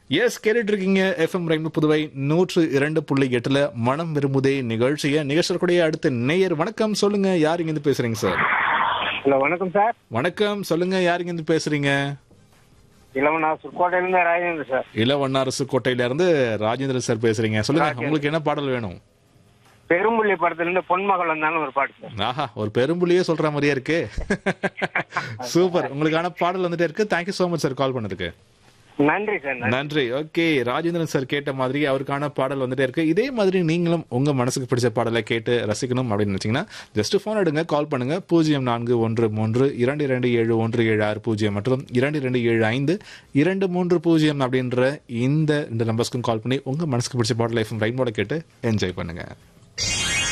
S கேட்டுட்டு இருக்கீங்க FM rainbow Puduvai நூற்று இரண்டு புள்ளி எட்டுல மனம் விரும்புதே நிகழ்ச்சியை நிகழ்ச்சியக்கூடிய அடுத்த நேயர் வணக்கம் சொல்லுங்க யார் இங்க இருந்து பேசுறீங்க சார் ஹலோ வணக்கம் சார் வணக்கம் சொல்லுங்க யார் இங்க இருந்து பேசுறீங்க இளவனாசு கோட்டையிலிருந்து ராஜேந்திர சார் இளவண்ணாரசு கோட்டையில இருந்து ராஜேந்திரன் சார் பேசுறீங்க சொல்லுங்க ராஜேந்திரன். உங்களுக்கு என்ன பாடல் வேணும் பெரும்புள்ளி படத்திலிருந்து பொன்மகள் வந்தாலும் ஒரு பாட்டு சார் ஆஹா ஒரு பெரும்புலியே சொல்ற மாதிரியே இருக்கு சூப்பர் உங்களுக்கான பாடல் வந்துட்டே இருக்கு thank you so much sir call பண்ணதுக்கு நன்றி சார் நன்றி. நன்றி ஓகே ராஜேந்திரன் சார் கேட்ட மாதிரி அவருக்கான பாடல் வந்துட்டே இருக்கு இதே மாதிரி நீங்களும் உங்க மனசுக்கு பிடிச்ச பாடலை கேட்டு ரசிக்கணும் அப்படின்னு நினைச்சீங்கன்னா ஜஸ்ட் ஃபோன் எடுங்க கால் பண்ணுங்க பூஜ்ஜியம் நான்கு ஒன்று மூன்று இரண்டு இரண்டு ஏழு ஒன்று ஏழு ஆறு பூஜ்ஜியம் மற்றும் இரண்டு இரண்டு ஏழு ஐந்து இரண்டு மூன்று பூஜ்ஜியம் அப்படின்ற இந்த ரெண்டு நம்பர்ஸ்க்கும் கால் பண்ணி உங்க மனசுக்கு பிடிச்ச பாடல் லைஃப் ரைட் கேட்டு என்ஜாய் பண்ணுங்க